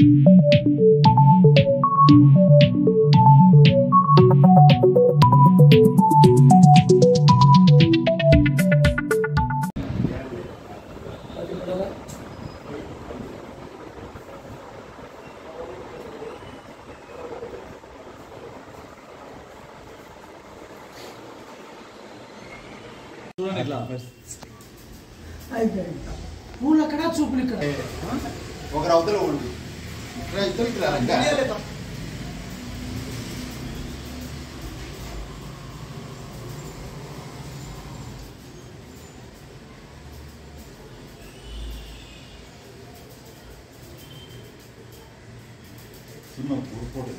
చూడండి ఇట్లా అయిపోయింది పూలు అక్కడ చూపులు ఇక్కడ ఒకరు అవతల ఉండి ఇక్కడ ఇద్దరికి రాలంగా సినిమా ఊరుకోడు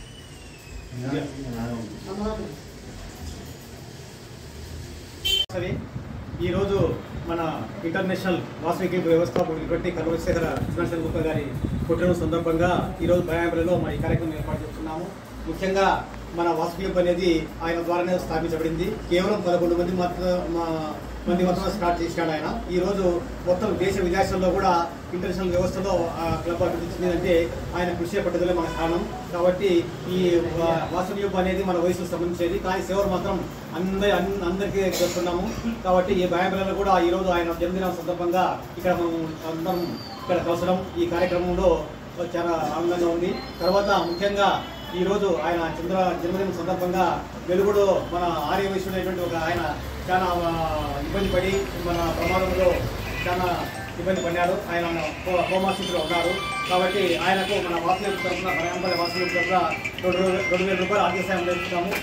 సరే ఈరోజు మన ఇంటర్నేషనల్ వాసవిక వ్యవస్థాపకుడినటువంటి కల్వశేఖర సుదర్శన్ గుప్తా గారి పుట్టినరోజు సందర్భంగా ఈరోజు భయాంబరిలో మన ఈ కార్యక్రమం ఏర్పాటు చేస్తున్నాము ముఖ్యంగా మన వాసవి క్లబ్ అనేది ఆయన ద్వారానే స్థాపించబడింది కేవలం పదకొండు మంది మాత్రం మా- మంది మాత్రమే స్టార్ట్ చేసినాడు ఆయన ఈ రోజు మొత్తం దేశ విదేశాల్లో కూడా ఇంటర్నేషనల్ వ్యవస్థలో ఆ క్లబ్ అభివృద్ధి చెందిందంటే ఆయన కృషి పట్టుదలే మన కారణం కాబట్టి ఈ వా- వాసవి క్లబ్ అనేది మన వయసుకు సంబంధించేది కానీ సేవలు మాత్రం అందరి అన్- అందరికీ చేస్తున్నాము కాబట్టి ఈ భయాంబరిలో కూడా ఈ రోజు ఆయన జన్మదినం సందర్భంగా ఇక్కడ మనం అందరం ఇక్కడ కలసడం ఈ కార్యక్రమంలో చాలా ఆనందంగా ఉంది తర్వాత ముఖ్యంగా ఈ రోజు ఆయన చంద్ర జన్మదినం సందర్భంగా వెలుగులో మన ఆర్య వయసుడైనటువంటి ఒక ఆయన చాలా ఆ, ఇబ్బంది పడి మన ప్రమాదంలో చాలా ఇబ్బంది పడ్డారు ఆయన కో- కోమా స్థితిలో ఉన్నారు కాబట్టి ఆయనకు మన వాసుదేవ తరఫున భయాంబరి వాసుదేవ తరఫున రెండు రెండు వేల రూపాయలు ఆర్థిక సాయం అందిస్తున్నాము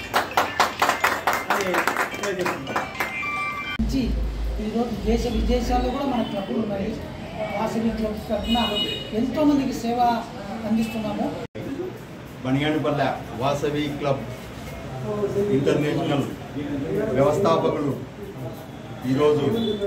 అని తెలియజేస్తున్నాం నుంచి ఈరోజు దేశ విదేశాల్లో కూడా మన క్లబ్లు ఉన్నాయి వాసవి క్లబ్స్ తరఫున ఎంతో మందికి సేవ అందిస్తున్నాము బనియాడిపల్లె వాసవి క్లబ్ ఇంటర్నేషనల్ వ్యవస్థాపకులు ఈరోజు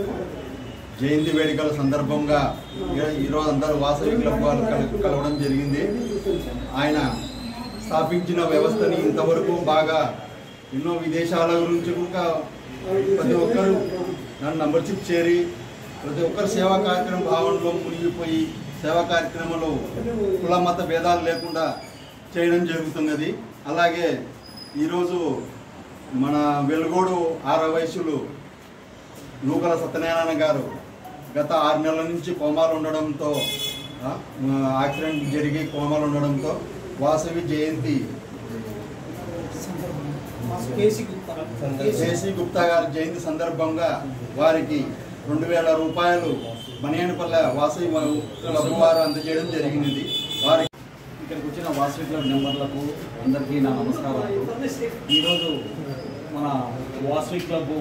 జయంతి వేడుకల సందర్భంగా ఈ- ఈరోజు అందరూ వాసవి క్లబ్ వాళ్ళు కల- కలవడం జరిగింది ఆయన స్థాపించిన వ్యవస్థని ఇంతవరకు బాగా ఎన్నో విదేశాల గురించి కూడా ప్రతి ఒక్కరు నన్ను నంబర్షిప్ చేరి ప్రతి ఒక్కరు సేవా కార్యక్రమం భావనలో మునిగిపోయి సేవా కార్యక్రమంలో కుల మత భేదాలు లేకుండా చేయడం జరుగుతున్నది అలాగే ఈరోజు మన వెలుగోడు ఆరో వయసులు నూకల సత్యనారాయణ గారు గత ఆరు నెలల నుంచి కోమాలు ఉండడంతో ఆ, యాక్సిడెంట్ జరిగి కోమాలు ఉండడంతో వాసవి జయంతి కేసీ గుప్తా జేసీ గుప్తా గారి జయంతి సందర్భంగా వారికి రెండు వేల రూపాయలు బనియానపల్లె వాసవి క్లబ్ వారు అందజేయడం జరిగినది వారి ఇక్కడికి వచ్చిన వాసవి క్లబ్ మెంబర్లకు అందరికీ నా నమస్కారాలు ఈరోజు మన వాసవి క్లబ్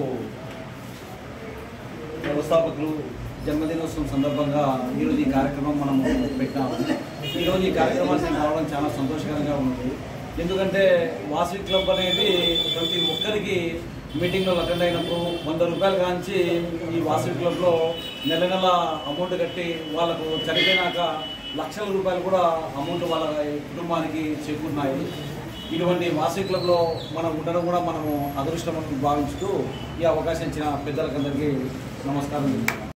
వ్యవస్థాపకులు జన్మదినోత్సవం సందర్భంగా ఈరోజు ఈ కార్యక్రమం మనం పెట్టాము ఈరోజు ఈ కార్యక్రమానికి రావడం చాలా సంతోషకరంగా ఉంది ఎందుకంటే వాసవి క్లబ్ అనేది ప్రతి ఒక్కరికి మీటింగ్లో అటెండ్ అయినప్పుడు వంద రూపాయలు కాంచి ఈ వాసవి క్లబ్లో నెల నెల అమౌంట్ కట్టి వాళ్ళకు చనిపోయినాక లక్షల రూపాయలు కూడా అమౌంట్ వాళ్ళ కుటుంబానికి చేకూరినాయి ఇటువంటి వాసవి క్లబ్లో మనం ఉండడం కూడా మనము అదృష్టం అని భావించుతూ ఈ అవకాశం ఇచ్చిన పెద్దలకందరికీ నమస్కారం